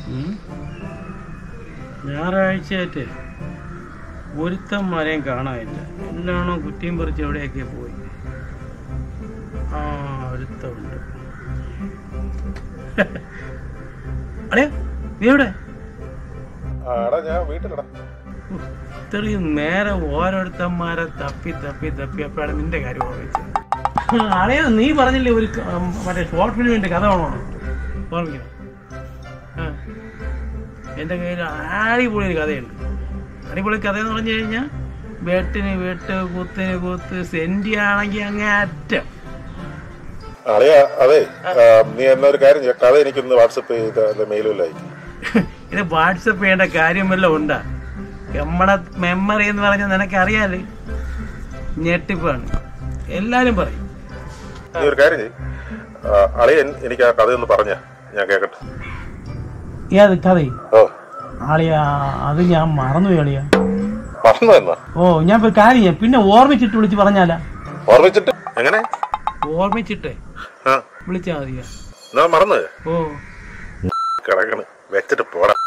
ഉം. ഞായറാഴ്ചയായിട്ട് ഒരുത്തന്മാരെയും കാണാനില്ല എല്ലാണോ കുറ്റിയും പറിച്ച് എവിടെയൊക്കെ പോയി ആ ഒരുത്തമുണ്ട് അടേ നീ എവിടെ ആടാ ഞാൻ വീട്ടിലടാ ഉഫ്, ഇത്രയും നേരം ഓരോരുത്തന്മാരെ തപ്പി തപ്പി തപ്പിയപ്പോഴാണ് നിന്റെ കാര്യം ഓർമ്മിച്ചത് അളയോ നീ പറഞ്ഞില്ലേ ഒരു ക- ഉം, മറ്റേ ഷോർട്ട് ഫിലിമിന്റെ കഥ വേണോ ഓർമ്മിക്കണം ആ. എൻ്റെ കയ്യിൽ അടിപൊളി ഒരു കഥയുണ്ട് അടിപൊളി കഥ എന്ന് പറഞ്ഞു കഴിഞ്ഞാൽ വെട്ടിന് വെട്ട് കുത്തിന് കുത്ത് സെന്റി ആണെങ്കിൽ അങ്ങേ അറ്റം അളിയ അതെ ആ, നീ എന്നാ ഒരു കാര്യം ചെയ്യാം കഥ എനിക്കൊന്ന് വാട്സപ്പ് ചെയ്ത് അല്ല മെയിലും അയക്കും ഇത് വാട്സപ്പ് ചെയ്യേണ്ട കാര്യം വല്ലതും ഉണ്ടാ നമ്മുടെ മെമ്മറി എന്ന് പറഞ്ഞാൽ നിനക്കറിയാലേ ഞെട്ടിപ്പാണ് എല്ലാരും പറയും നീ ഒരു കാര്യം ചെയ്യും അളിയ എനിക്ക് ആ കഥയൊന്ന് പറഞ്ഞ ഞാൻ കേക്കട്ടെ ഏത് കഥയും ഓ ആളിയാ അത് ഞാൻ മറന്നു കളിയാ മറന്നു എന്നാ ഓ ഞാൻ ഇപ്പൊ കാര്യം ചെയ്യാം പിന്നെ ഓർമ്മിച്ചിട്ട് വിളിച്ച് പറഞ്ഞാലാ ഓർമ്മിച്ചിട്ട് എങ്ങനെ ഓർമ്മിച്ചിട്ടേ ആ വിളിച്ചാ മതിയാ എന്നാ മറന്നു ഓ കിടക്കണ് വെച്ചിട്ട് പോടാ